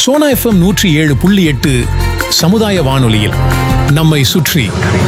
Sona FM நூற்றி ஏழு புள்ளி எட்டு சமுதாய வானொலியில் நம்மை சுற்றி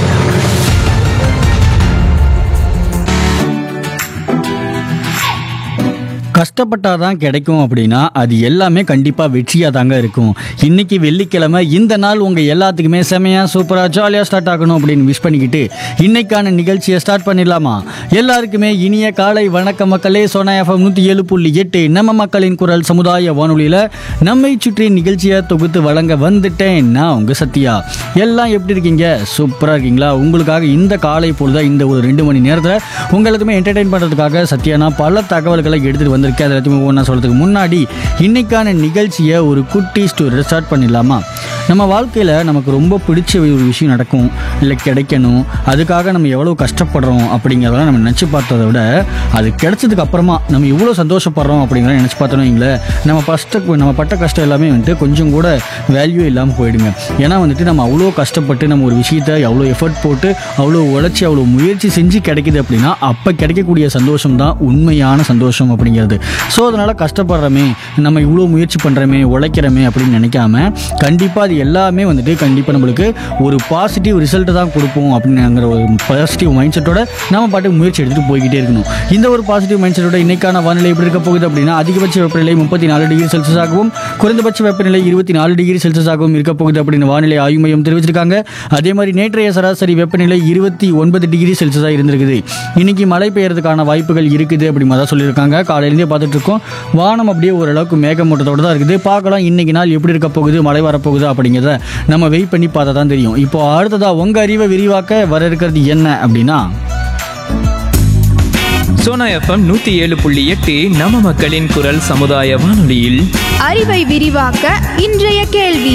கஷ்டப்பட்டாதான் கிடைக்கும் அப்படின்னா அது எல்லாமே கண்டிப்பாக வெற்றியாக தாங்க இருக்கும் இன்னைக்கு வெள்ளிக்கிழமை இந்த நாள் உங்கள் எல்லாத்துக்குமே செமையாக சூப்பராக ஜாலியாக ஸ்டார்ட் ஆகணும் அப்படின்னு விஷ் பண்ணிக்கிட்டு இன்னைக்கான நிகழ்ச்சியை ஸ்டார்ட் பண்ணிடலாமா எல்லாருக்குமே இனிய காலை வணக்க மக்களே சோனா எஃப்எம் நூற்றி ஏழு புள்ளி எட்டு நம்ம மக்களின் குரல் சமுதாய வானொலியில் நம்மை சுற்றி நிகழ்ச்சியை தொகுத்து வழங்க வந்துட்டேன் நான் உங்கள் சத்யா எல்லாம் எப்படி இருக்கீங்க சூப்பராக இருக்கீங்களா உங்களுக்காக இந்த காலை பொழுதா இந்த ஒரு ரெண்டு மணி நேரத்தில் உங்களுக்குமே என்டர்டெயின் பண்ணுறதுக்காக சத்யானா பல தகவல்களை எடுத்துகிட்டு வந்திருக்கேன் அது எல்லாத்தையுமே ஒன்றா சொல்கிறதுக்கு முன்னாடி இன்னைக்கான நிகழ்ச்சியை ஒரு குட்டி ஸ்டோரி ஸ்டார்ட் பண்ணிடலாமா நம்ம வாழ்க்கையில் நமக்கு ரொம்ப பிடிச்ச ஒரு விஷயம் நடக்கும் இல்லை கிடைக்கணும் அதுக்காக நம்ம எவ்வளோ கஷ்டப்படுறோம் அப்படிங்கிறதெல்லாம் நம்ம நினச்சி பார்த்ததை விட அது கிடைச்சதுக்கு அப்புறமா நம்ம இவ்வளோ சந்தோஷப்படுறோம் அப்படிங்கிறத நினச்சி பார்த்தோம் வைங்களேன் நம்ம ஃபஸ்ட்டு நம்ம பட்ட கஷ்டம் எல்லாமே வந்துட்டு கொஞ்சம் கூட வேல்யூ இல்லாமல் போயிடுங்க ஏன்னா வந்துட்டு நம்ம அவ்வளோ கஷ்டப்பட்டு நம்ம ஒரு விஷயத்தை அவ்வளோ எஃபர்ட் போட்டு அவ்வளோ உழைச்சி அவ்வளோ முயற்சி செஞ்சு கிடைக்குது அப்படின்னா அப்போ கிடைக்கக்கூடிய சந்தோஷம் தான் உண்மையான சந்தோஷம் அப்படிங்கிறது ஸோ அதனால் கஷ்டப்படுறோமே நம்ம இவ்வளோ முயற்சி பண்ணுறோமே உழைக்கிறோமே அப்படின்னு நினைக்காம கண்டிப்பாக அது எல்லாமே வந்துட்டு கண்டிப்பாக நம்மளுக்கு ஒரு பாசிட்டிவ் ரிசல்ட் தான் கொடுப்போம் அப்படிங்கிற ஒரு பாசிட்டிவ் மைண்ட் செட்டோட நம்ம பாட்டுக்கு முயற்சி எடுத்துகிட்டு போய்கிட்டே இருக்கணும் இந்த ஒரு பாசிட்டிவ் மைண்ட் செட்டோட இன்னைக்கான வானிலை எப்படி இருக்க போகுது அப்படின்னா அதிகபட்ச வெப்பநிலை முப்பத்தி நாலு டிகிரி செல்சியஸ் ஆகவும் குறைந்தபட்ச வெப்பநிலை இருபத்தி நாலு டிகிரி செல்சியஸ் ஆகவும் இருக்க போகுது அப்படின்னு வானிலை ஆய்வு மையம் தெரிவிச்சிருக்காங்க அதே மாதிரி நேற்றைய சராசரி வெப்பநிலை இருபத்தி ஒன்பது டிகிரி செல்சியஸாக இருந்திருக்குது இன்னைக்கு மழை பெய்யறதுக்கான வாய்ப்புகள் இருக்குது அப்படி மாதிரி தான் சொல்லியிருக்காங்க காலையிலேருந்தே பார்த்துட்டு இருக்கோம் வானம் அப்படியே ஓரளவுக்கு மேகமூட்டத்தோட தான் இருக்குது பார்க்கலாம் இன்னைக்கு நாள் எப்படி இருக்க போகுது மழை வரப்போகுது அப்படிங்கிறத நம்ம வெயிட் பண்ணி பார்த்தா தான் தெரியும் இப்போ அடுத்ததா உங்க அறிவை விரிவாக்க வர இருக்கிறது என்ன அப்படின்னா சோனா எஃப்எம் நூத்தி ஏழு புள்ளி எட்டு நம்ம மக்களின் குரல் சமுதாய வானொலியில் அறிவை விரிவாக்க இன்றைய கேள்வி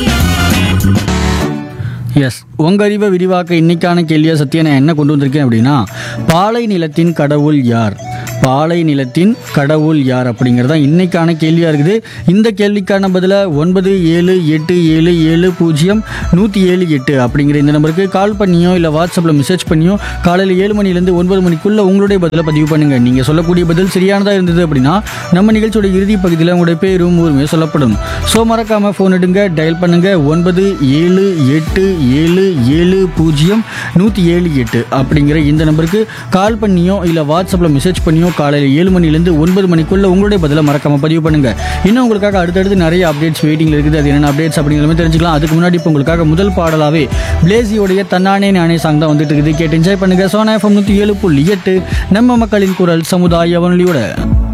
எஸ் உங்க அறிவை விரிவாக்க இன்னைக்கான கேள்வியை சத்தியா நான் என்ன கொண்டு வந்திருக்கேன் அப்படின்னா பாலை நிலத்தின் கடவுள் யார் பாலை நிலத்தின் கடவுள் யார் அப்படிங்கிறது தான் இன்னைக்கான கேள்வியாக இருக்குது இந்த கேள்விக்கான பதிலை ஒன்பது ஏழு எட்டு ஏழு ஏழு பூஜ்ஜியம் நூற்றி ஏழு எட்டு அப்படிங்கிற இந்த நம்பருக்கு கால் பண்ணியோ இல்லை வாட்ஸ்அப்பில் மெசேஜ் பண்ணியோ காலையில் ஏழு மணிலேருந்து ஒன்பது மணிக்குள்ளே உங்களுடைய பதிலை பதிவு பண்ணுங்கள் நீங்கள் சொல்லக்கூடிய பதில் சரியானதாக இருந்தது அப்படின்னா நம்ம நிகழ்ச்சியோட இறுதி பகுதியில் உங்களுடைய பேரும் ஊருமே சொல்லப்படும் ஸோ மறக்காமல் ஃபோன் எடுங்க டயல் பண்ணுங்கள் ஒன்பது ஏழு எட்டு ஏழு ஏழு பூஜ்ஜியம் நூற்றி ஏழு எட்டு அப்படிங்கிற இந்த நம்பருக்கு கால் பண்ணியோ இல்லை வாட்ஸ்அப்பில் மெசேஜ் பண்ணியோ காலையில் ஏழு மணிலேருந்து ஒன்பது மணிக்குள்ளே உங்களுடைய பதிலை மறக்காமல் பதிவு பண்ணுங்கள் இன்னும் உங்களுக்காக அடுத்தடுத்து நிறைய அப்டேட்ஸ் வெயிட்டிங்கில் இருக்குது அது என்னென்ன அப்டேட்ஸ் அப்படிங்கிற மாதிரி தெரிஞ்சுக்கலாம் அதுக்கு முன்னாடி இப்போ உங்களுக்காக முதல் பாடலாகவே பிளேசியோடைய தன்னானே நானே சாங் தான் வந்துட்டு இருக்குது கேட்டு என்ஜாய் பண்ணுங்கள் சோனா எஃப்எம் நூற்றி ஏழு புள்ளி எட்டு நம்ம மக்களின் குரல் சமுதாய வானொலியோட